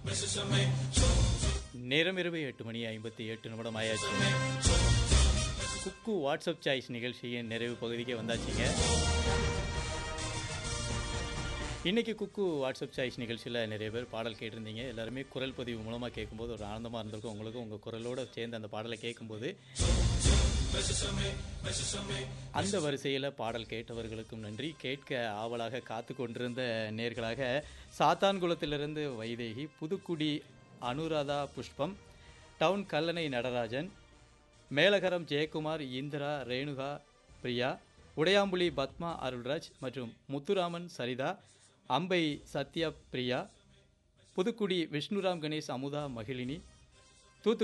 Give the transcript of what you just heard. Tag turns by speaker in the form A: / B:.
A: நேரம் இரவு எட்டு மணி ஐம்பத்தி எட்டு நிமிடம் ஆயாச்சு குக்கு வாட்ஸ்அப் சாய்ஸ் நிகழ்ச்சியின் நிறைவு பகுதிக்கு வந்தாச்சுங்க இன்னைக்கு குக்கு வாட்ஸ்அப் சாய்ஸ் நிகழ்ச்சியில் நிறைய பேர் பாடல் கேட்டிருந்தீங்க எல்லாருமே குரல் பதிவு மூலமாக கேட்கும்போது ஒரு ஆனந்தமாக இருந்திருக்கும் உங்களுக்கும் உங்கள் குரலோட சேர்ந்து அந்த பாடலை கேட்கும்போது அந்த வரிசையில் பாடல் கேட்டவர்களுக்கும் நன்றி கேட்க ஆவலாக காத்து கொண்டிருந்த நேர்களாக சாத்தான்குளத்திலிருந்து வைதேகி புதுக்குடி அனுராதா புஷ்பம் டவுன் கல்லணை நடராஜன் மேலகரம் ஜெயக்குமார் இந்திரா ரேணுகா பிரியா உடையாம்புலி பத்மா அருள்ராஜ் மற்றும் முத்துராமன் சரிதா அம்பை சத்யா பிரியா புதுக்குடி விஷ்ணுராம் கணேஷ் அமுதா மகிழினி